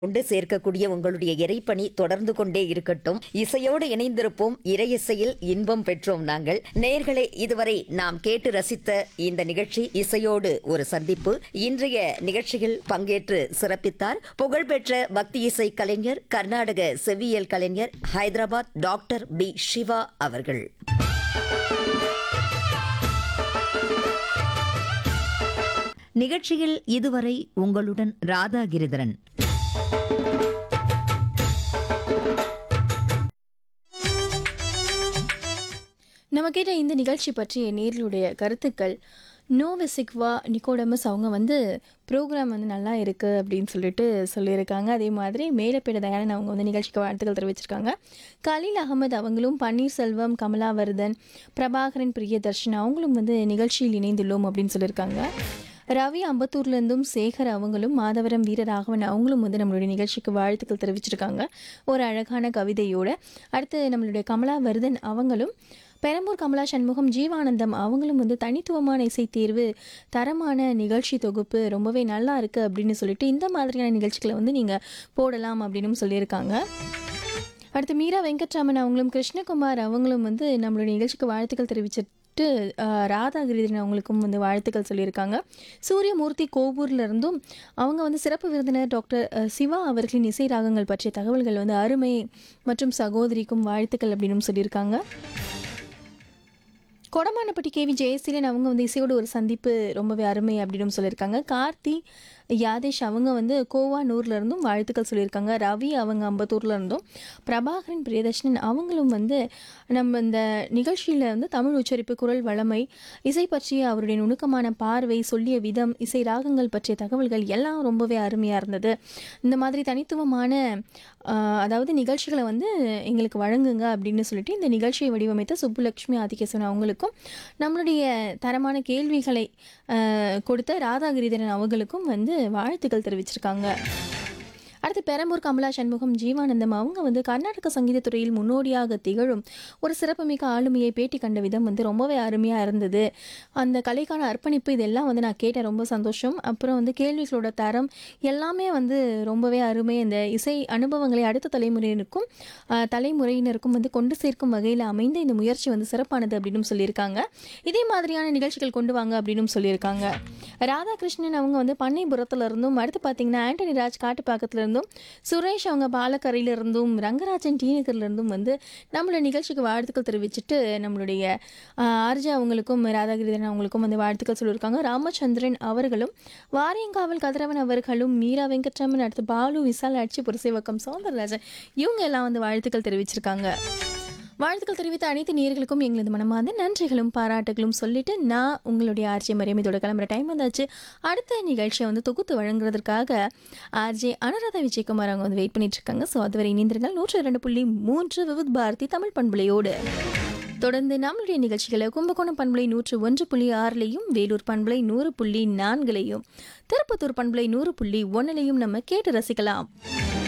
கொண்டு சேர்க்கக்கூடிய உங்களுடைய இறைப்பணி தொடர்ந்து கொண்டே இருக்கட்டும் இசையோடு இணைந்திருப்போம் இறையிசையில் இன்பம் பெற்றோம் நாங்கள் நேயர்களே இதுவரை நாம் கேட்டு ரசித்த இந்த நிகழ்ச்சி இசையோடு ஒரு சந்திப்பு இன்றைய நிகழ்ச்சியில் பங்கேற்று சிறப்பித்தார் புகழ்பெற்ற பக்தி இசை கலைஞர் கர்நாடக செவ்வியல் கலைஞர் ஹைதராபாத் டாக்டர் பி சிவா அவர்கள் நிகழ்ச்சியில் இதுவரை உங்களுடன் ராதா கிரிதரன் நம்ம கேட்ட இந்த நிகழ்ச்சி பற்றிய நேர்களுடைய கருத்துக்கள் நோவெசிக்வா நிக்கோடமஸ் அவங்க வந்து ப்ரோக்ராம் வந்து நல்லா இருக்குது அப்படின்னு சொல்லிட்டு சொல்லியிருக்காங்க அதே மாதிரி மேலப்பேட தயாளன் அவங்க வந்து நிகழ்ச்சிக்கு வாழ்த்துக்கள் தெரிவிச்சிருக்காங்க கலீல் அகமது அவங்களும் பன்னீர்செல்வம் கமலாவர்தன் பிரபாகரன் பிரியதர்ஷன் அவங்களும் வந்து நிகழ்ச்சியில் இணைந்துள்ளோம் அப்படின்னு சொல்லியிருக்காங்க ரவி அம்பத்தூர்லேருந்தும் சேகர் அவங்களும் மாதவரம் வீரராகவன் அவங்களும் வந்து நம்மளுடைய நிகழ்ச்சிக்கு வாழ்த்துக்கள் தெரிவிச்சிருக்காங்க ஒரு அழகான கவிதையோட அடுத்து நம்மளுடைய கமலாவர்தன் அவங்களும் பெரம்பூர் கமலா சண்முகம் ஜீவானந்தம் அவங்களும் வந்து தனித்துவமான இசை தேர்வு தரமான நிகழ்ச்சி தொகுப்பு ரொம்பவே நல்லா இருக்குது அப்படின்னு சொல்லிட்டு இந்த மாதிரியான நிகழ்ச்சிகளை வந்து நீங்கள் போடலாம் அப்படின்னு சொல்லியிருக்காங்க அடுத்து மீரா வெங்கட்ராமன் அவங்களும் கிருஷ்ணகுமார் அவங்களும் வந்து நம்மளுடைய நிகழ்ச்சிக்கு வாழ்த்துக்கள் தெரிவிச்சிட்டு ஆஹ், ராதாகிரிதன் அவங்களுக்கும் வந்து வாழ்த்துக்கள் சொல்லியிருக்காங்க சூரியமூர்த்தி கோவூர்ல இருந்தும் அவங்க வந்து சிறப்பு விருந்தினர் டாக்டர் அஹ், சிவா அவர்களின் இசை ராகங்கள் பற்றிய தகவல்கள் வந்து அருமை மற்றும் சகோதரிக்கும் வாழ்த்துக்கள் அப்படின்னு சொல்லியிருக்காங்க கொடமானப்பட்டி கேவி ஜெயசீலன் அவங்க வந்து இசையோட ஒரு சந்திப்பு ரொம்பவே அருமை அப்படின்னு சொல்லியிருக்காங்க கார்த்தி யாதேஷ் அவங்க வந்து கோவானூர்ல இருந்தும் வாழ்த்துக்கள் சொல்லியிருக்காங்க ரவி அவங்க அம்பத்தூர்ல இருந்தும் பிரபாகரன் பிரியதர்ஷனன் அவங்களும் வந்து நம்ம இந்த நிகழ்ச்சியில் வந்து தமிழ் உச்சரிப்பு குரல் வளமை இசை பற்றிய அவருடைய நுணுக்கமான பார்வை சொல்லிய விதம் இசை ராகங்கள் பற்றிய தகவல்கள் எல்லாம் ரொம்பவே அருமையாக இருந்தது இந்த மாதிரி தனித்துவமான ஆஹ், அதாவது நிகழ்ச்சிகளை வந்து எங்களுக்கு வழங்குங்க அப்படின்னு சொல்லிட்டு இந்த நிகழ்ச்சியை வடிவமைத்த சுப்புலட்சுமி ஆதிகேசன் அவங்களுக்கும் நம்மளுடைய தரமான கேள்விகளை ஆஹ், கொடுத்த ராதாகிரிதரன் அவங்களுக்கும் வந்து வாழ்த்துக்கள் தெரிவிச்சிருக்காங்க அடுத்து பெரம்பூர் கமலா சண்முகம் ஜீவானந்தம் அவங்க வந்து கர்நாடக சங்கீதத் துறையில் முன்னோடியாக திகழும் ஒரு சிறப்புமிக்க ஆளுமையை பேட்டி கண்ட விதம் வந்து ரொம்பவே அருமையாக இருந்தது அந்த கலைக்கான அர்ப்பணிப்பு இதெல்லாம் வந்து நான் கேட்டேன் ரொம்ப சந்தோஷம் அப்புறம் வந்து கேள்விகளோட தரம் எல்லாமே வந்து ரொம்பவே அருமை இந்த இசை அனுபவங்களை அடுத்த தலைமுறையினருக்கும் ஆஹ், தலைமுறையினருக்கும் வந்து கொண்டு சேர்க்கும் வகையில் அமைந்த இந்த முயற்சி வந்து சிறப்பானது அப்படின்னு சொல்லியிருக்காங்க இதே மாதிரியான நிகழ்ச்சிகள் கொண்டு வாங்க அப்படின்னு சொல்லியிருக்காங்க ராதாகிருஷ்ணன் அவங்க வந்து பண்ணைபுரத்துல இருந்தும் அடுத்து பார்த்தீங்கன்னா ஆண்டனி ராஜ் காட்டுப்பாக்கத்துல இருந்தும் சுரேஷ் அவங்க பாலக்கரையில இருந்தும் ரங்கராஜன் டி நகர்ல இருந்தும் வந்து நம்மளோட நிகழ்ச்சிக்கு வாழ்த்துக்கள் தெரிவிச்சுட்டு நம்மளுடைய ஆஹ், ஆர்ஜா அவங்களுக்கும் ராதாகிரிதன் அவங்களுக்கும் வந்து வாழ்த்துக்கள் சொல்லியிருக்காங்க ராமச்சந்திரன் அவர்களும் வாரியங்காவல் கதிரவன் அவர்களும் மீரா வெங்கட்ராமன் அடுத்து பாலு விசால் அட்சி புரசேவக்கம் சௌந்தரராஜன் இவங்க எல்லாம் வந்து வாழ்த்துக்கள் தெரிவிச்சிருக்காங்க வாழ்த்துக்கள் தெரிவித்த அனைத்து நேயர்களுக்கும் எங்களது மனமார்ந்த நன்றிகளும் பாராட்டுகளும் சொல்லிட்டு நான் உங்களுடைய ஆர்ஜே மரியம் இதோட கிளம்புற டைம் வந்தாச்சு அடுத்த நிகழ்ச்சியை வந்து தொகுத்து வழங்குறதுக்காக ஆர்ஜே அனுராதா விஜயகுமார் அவங்க வந்து வெயிட் பண்ணிட்டு இருக்காங்க ஸோ அதுவரை இணைந்திருந்தால் நூற்றி இரண்டு புள்ளி மூன்று விவித் பாரதி தமிழ் பண்புலையோடு தொடர்ந்து நம்மளுடைய நிகழ்ச்சிகளை கும்பகோணம் பண்பலை நூற்று ஒன்று புள்ளி ஆறுலையும் வேலூர் பண்பலை நூறு புள்ளி நான்குலையும் திருப்பத்தூர் பண்பலை நூறு புள்ளி ஒன்னுலையும் நம்ம கேட்டு ரசிக்கலாம்